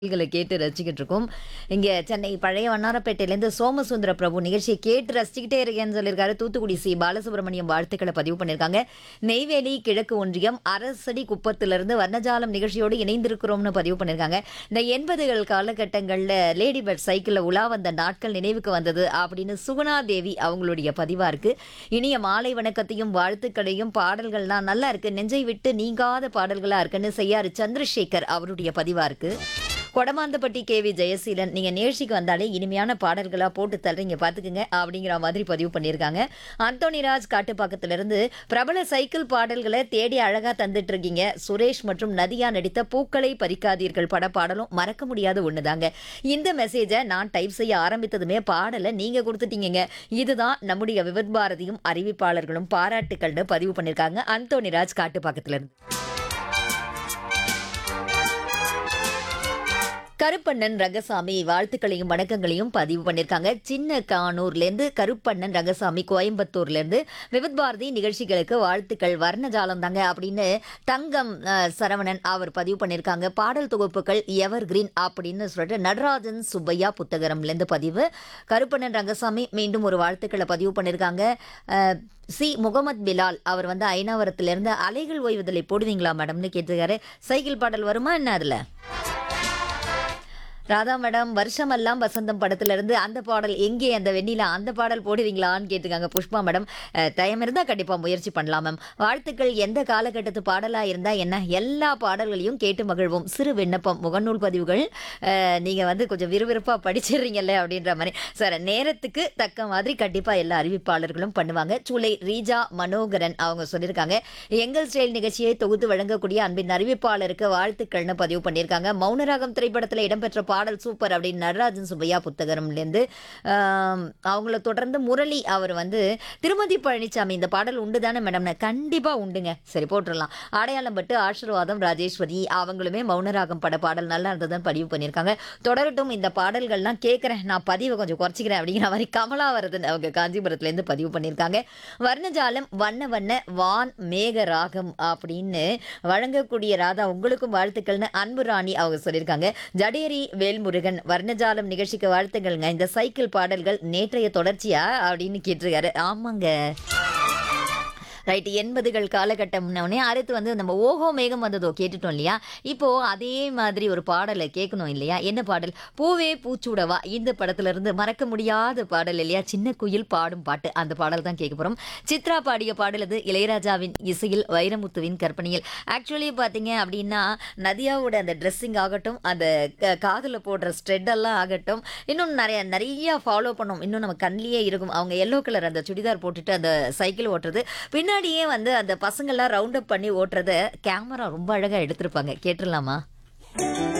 களை கேட்டு ரசிச்சுக்கிட்டு இருக்கோம் இங்க சென்னை பழைய வண்ணாரப்பேட்டையிலேருந்து சோமசுந்தர பிரபு நிகழ்ச்சியை கேட்டு ரசிச்சுக்கிட்டே இருக்கேன்னு சொல்லியிருக்காரு தூத்துக்குடி சி பாலசுப்ரமணியம் வாழ்த்துக்களை பதிவு பண்ணியிருக்காங்க நெய்வேலி கிழக்கு ஒன்றியம் அரசடி குப்பத்திலிருந்து வர்ணஜாலம் நிகழ்ச்சியோடு இணைந்திருக்கிறோம்னு பதிவு பண்ணியிருக்காங்க இந்த எண்பதுகள் காலகட்டங்களில் லேடி பேர்ட் சைக்கிளில் உலா வந்த நாட்கள் நினைவுக்கு வந்தது அப்படின்னு சுகுணா தேவி அவங்களுடைய பதிவா இருக்கு இனிய மாலை வணக்கத்தையும் வாழ்த்துக்களையும் பாடல்கள்லாம் நல்லா இருக்கு நெஞ்சை விட்டு நீங்காத பாடல்களா இருக்குன்னு செய்யாறு சந்திரசேகர் அவருடைய பதிவா இருக்கு கொடமாந்தப்பட்டி கேவி ஜெயசீலன் நீங்க நிகழ்ச்சிக்கு வந்தாலே இனிமையான பாடல்களா போட்டு தள்ளுறீங்க பாத்துக்குங்க அப்படிங்கிற மாதிரி பதிவு பண்ணியிருக்காங்க அந்தோனிராஜ் காட்டுப்பாக்கத்திலிருந்து பிரபல சைக்கிள் பாடல்களை தேடி அழகா தந்துட்டு இருக்கீங்க சுரேஷ் மற்றும் நதியா நடித்த பூக்களை பறிக்காதீர்கள் பட பாடலும் மறக்க முடியாத ஒண்ணுதாங்க இந்த மெசேஜை நான் டைப் செய்ய ஆரம்பித்ததுமே பாடலை நீங்க கொடுத்துட்டீங்க இதுதான் நம்முடைய விவித் பாரதியும் அறிவிப்பாளர்களும் பாராட்டுக்கள்னு பதிவு பண்ணியிருக்காங்க அந்தோனிராஜ் காட்டுப்பாக்கத்துல இருந்து கருப்பண்ணன் ரங்கசாமி வாழ்த்துக்களையும் வணக்கங்களையும் பதிவு பண்ணியிருக்காங்க சின்ன கானூர்லேருந்து கருப்பண்ணன் ரங்கசாமி கோயம்புத்தூர்லேருந்து விவித் பாரதி நிகழ்ச்சிகளுக்கு வாழ்த்துக்கள் வர்ணஜாலம் தாங்க அப்படின்னு தங்கம் அஹ், சரவணன் அவர் பதிவு பண்ணியிருக்காங்க பாடல் தொகுப்புகள் எவர் கிரீன் அப்படின்னு சொல்லிட்டு நடராஜன் சுப்பையா புத்தகரம்லேருந்து பதிவு கருப்பண்ணன் ரங்கசாமி மீண்டும் ஒரு வாழ்த்துக்களை பதிவு பண்ணியிருக்காங்க அஹ், சி முகமது பிலால் அவர் வந்து ஐநாவரத்திலிருந்து அலைகள் ஓய்வுதலை போடுவீங்களா மேடம்னு கேட்டிருக்காரு சைக்கிள் பாடல் வருமா என்ன அதில் ராதா மேடம் வருஷமெல்லாம் வசந்தம் படத்துல இருந்து அந்த பாடல் எங்கே அந்த வெண்ணிலா அந்த பாடல் போடுவீங்களான்னு கேட்டிருக்காங்க புஷ்பா மேடம் அஹ், டைம் இருந்தால் கண்டிப்பாக முயற்சி பண்ணலாம் மேம் வாழ்த்துக்கள் எந்த காலகட்டத்து பாடலாக இருந்தால் என்ன எல்லா பாடல்களையும் கேட்டு மகிழ்வோம் சிறு விண்ணப்பம் முகநூல் பதிவுகள் அஹ், நீங்க வந்து கொஞ்சம் விறுவிறுப்பாக படிச்சிடுறீங்கல்ல அப்படின்ற மாதிரி சார் நேரத்துக்கு தக்க மாதிரி கண்டிப்பாக எல்லா அறிவிப்பாளர்களும் பண்ணுவாங்க சூளை ரீஜா மனோகரன் அவங்க சொல்லியிருக்காங்க எங்கள் ஸ்டைல் நிகழ்ச்சியை தொகுத்து வழங்கக்கூடிய அன்பின் அறிவிப்பாளருக்கு வாழ்த்துக்கள்னு பதிவு பண்ணியிருக்காங்க மௌனராகம் திரைப்படத்தில் இடம்பெற்ற பாடல் சூப்பர் அப்படின்னு நடராஜன் சுப்பையா புத்தகம்லேருந்து ஆம், அவங்கள தொடர்ந்து முரளி அவர் வந்து திருமதி பழனிசாமி இந்த பாடல் உண்டு தானே மேடம் கண்டிப்பாக உண்டுங்க சரி போட்டுடலாம் அடையாளம் பட்டு ஆசீர்வாதம் ராஜேஸ்வரி அவங்களுமே மௌனராகம் பட பாடல் நல்லா இருந்ததுன்னு பதிவு பண்ணியிருக்காங்க தொடரட்டும் இந்த பாடல்கள்லாம் கேட்குறேன் நான் பதிவை கொஞ்சம் குறைச்சிக்கிறேன் அப்படிங்கிற மாதிரி கமலாவரதன் அவங்க காஞ்சிபுரத்துலேருந்து பதிவு பண்ணியிருக்காங்க வர்ணஜாலம் வண்ண வண்ண வான் மேக ராகம் அப்படின்னு வழங்கக்கூடிய ராதா உங்களுக்கும் வாழ்த்துக்கள்னு அன்பு ராணி அவங்க சொல்லியிருக்காங்க ஜடேரி வேல்முருகன் வர்ணஜாலம் நிகழ்ச்சிக்கு வாழ்த்துக்கள்ங்க இந்த சைக்கிள் பாடல்கள் நேற்றைய தொடர்ச்சியா அப்படின்னு கேட்டிருக்காரு ஆமாங்க ரைட் எண்பதுகள் காலகட்டம்னே அடுத்து வந்து நம்ம ஓஹோ மேகம் வந்ததோ கேட்டுட்டோம் இல்லையா இப்போ அதே மாதிரி ஒரு பாடலை கேட்கணும் இல்லையா என்ன பாடல் பூவே பூச்சூடவா இந்த படத்துல இருந்து மறக்க முடியாத பாடல் இல்லையா சின்ன குயில் பாடும் பாட்டு அந்த பாடல் தான் கேட்க போறோம் சித்ரா பாடிய பாடல் அது இளையராஜாவின் இசையில் வைரமுத்துவின் கற்பனையில் ஆக்சுவலி பார்த்தீங்க அப்படின்னா நதியாவோட அந்த ட்ரெஸ்ஸிங் ஆகட்டும் அந்த க- காதுல போடுற ஸ்ட்ரெட் எல்லாம் ஆகட்டும் இன்னும் நிறைய நிறைய ஃபாலோ பண்ணும் இன்னும் நம்ம கண்ணிலேயே இருக்கும் அவங்க எல்லோ கலர் அந்த சுடிதார் போட்டுட்டு அந்த சைக்கிள் ஓட்டுறது பின்னாடியே வந்து அந்த பசங்கள்லாம் ரவுண்ட் அப் பண்ணி ஓட்டுறத கேமரா ரொம்ப அழகா எடுத்திருப்பாங்க கேட்டுடலாமா